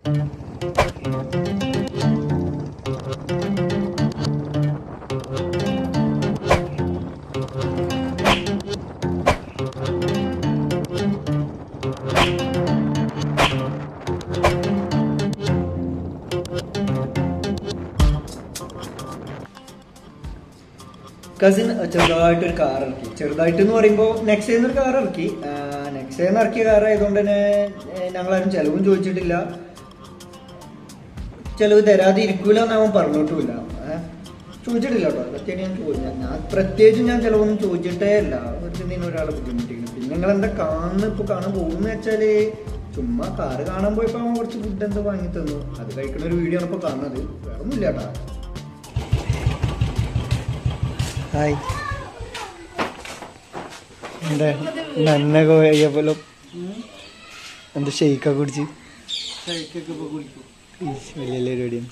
cousin ചെറുതായിട്ട് ഒരു car ഇറക്കി ചെറുതായിട്ട് എന്ന് പറയുമ്പോൾ നെക്സയിൽ ഒരു കാർ ഇറക്കി നെക്സയിൽ നിന്ന് ഇറക്കിയ കാർ ആയതുകൊണ്ട് തന്നെ ഏഹ്, ഞങ്ങളാരും ചെലവും ചോദിച്ചിട്ടില്ല ചെലവ് തരാതെ ഇരിക്കൂല എന്ന് അവൻ പറഞ്ഞിട്ടുമില്ല ഏഹ്, ചോദിച്ചിട്ടില്ല കേട്ടോ അതൊക്കെ ഞാൻ ചോദിച്ചു ഞാൻ പ്രത്യേകിച്ച് ഞാൻ ചിലവൊന്നും ചോദിച്ചിട്ടേ അല്ല വെറുതെ നീ ഒരാളെ ബുദ്ധിമുട്ടിക്കുന്നു പിന്നെ നിങ്ങൾ എന്താ കാണുന്ന ഇപ്പൊ കാണാൻ പോകുന്ന വെച്ചാല് ചുമ്മാ കാറ് കാണാൻ പോയപ്പോ അവൻ കുറച്ച് ഫുഡ് എന്തോ വാങ്ങി തന്നു അത് കഴിക്കുന്ന ഒരു വീഡിയോ ആണ് ഇപ്പൊ കാണുന്നത് വേറെ ഒന്നുമില്ല കേട്ടാ ഹായ് എന്താ നന്നൊക്കെ കഴിയപ്പോലോ എന്താ ഷെയ്ക്കൊക്കെ കുടിച്ച് ഈശ്, വലിയ വലിയ പരിപാടിയാണ്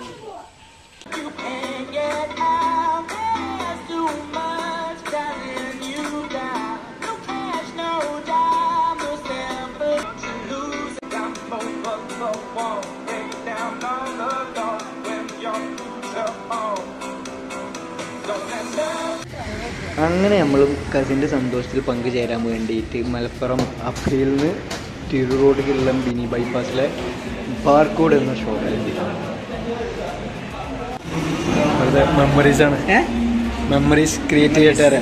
അങ്ങനെ നമ്മളും കസിൻ്റെ സന്തോഷത്തിൽ പങ്കുചേരാൻ വേണ്ടിയിട്ട് മലപ്പുറം അപ്പയിൽ നിന്ന് തിരു റോഡിലുള്ള ബിനി ബൈപ്പാസിലെ ബാർക്കോഡ് എന്ന ഷോപ്പിലെത്തി വെറുതെ മെമ്മറീസ് ആണ് മെമ്മറീസ് ക്രിയേറ്റ് ചെയ്തിട്ട് തരാം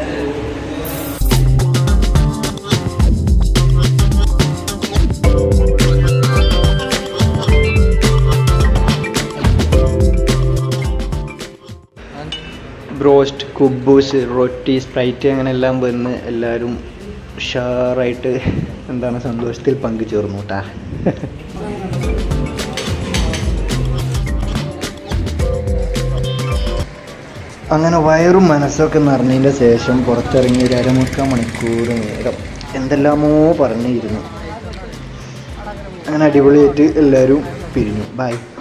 ബ്രോസ്റ്റ് കുബൂസ് റൊട്ടി സ്പ്രൈറ്റ് അങ്ങനെ എല്ലാം വന്ന് എല്ലാവരും ഉഷാറായിട്ട് എന്താണ് സന്തോഷത്തിൽ പങ്കുചേർന്നു കേട്ടാ അങ്ങനെ വയറും മനസ്സൊക്കെ നിറഞ്ഞതിൻ്റെ ശേഷം പുറത്തിറങ്ങി ഒരു അരമുക്കാൽ മണിക്കൂർ നേരം എന്തെല്ലാമോ പറഞ്ഞിരുന്നു അങ്ങനെ അടിപൊളിയായിട്ട് എല്ലാവരും പിരിഞ്ഞു ബൈ